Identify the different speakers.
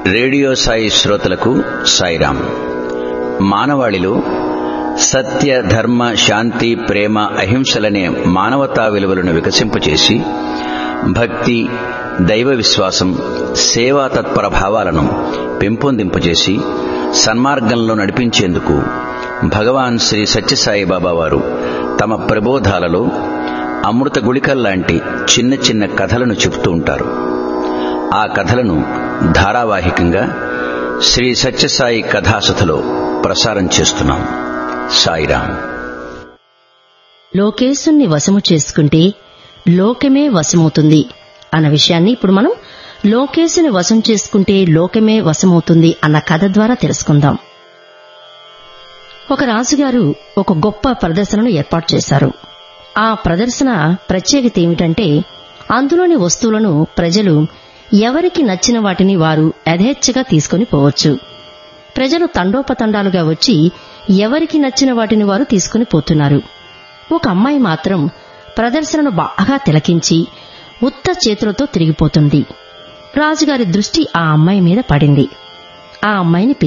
Speaker 1: radio Sai శ్రోతలకు సాయిరాం మానవాళిలో సత్య ధర్మ శాంతి ప్రేమ అహింసలనే మానవతా విలువలను వికసింపచేసి భక్తి దైవ విశ్వాసం సేవా తత్పర భావాలను పెంపొందింపజేసి సన్మార్గంలో నడిపించేందుకు భగవాన్ శ్రీ సత్యసాయి బాబా వారు తమ ప్రబోధాలలో అమృత గుళికల్లాంటి చిన్న చిన్న కథలను చెబుతూ ఉంటారు ఆ కథలను ధారావాహికంగా శ్రీ సత్యసాయి కథాసుథలో ప్రసారం చేస్తున్నాం సాయిరాం
Speaker 2: లోకేశుణ్ణి వశము చేసుకుంటే లోకమే వశమవుతుంది అన్న విషయాన్ని ఇప్పుడు మనం లోకేశుని వశం చేసుకుంటే లోకమే వశమవుతుంది అన్న కథ ద్వారా తెలుసుకుందాం ఒక రాజుగారు ఒక గొప్ప ప్రదర్శనను ఏర్పాటు చేశారు ఆ ప్రదర్శన ప్రత్యేకత ఏమిటంటే అందులోని వస్తువులను ప్రజలు ఎవరికి నచ్చిన వాటిని వారు యథేచ్ఛగా తీసుకుని పోవచ్చు ప్రజలు తండోపతండాలుగా వచ్చి ఎవరికి నచ్చిన వాటిని వారు తీసుకుని పోతున్నారు ఒక అమ్మాయి మాత్రం ప్రదర్శనను బాగా తిలకించి ఉత్త చేతులతో తిరిగిపోతుంది రాజుగారి దృష్టి ఆ అమ్మాయి మీద పడింది ఆ అమ్మాయిని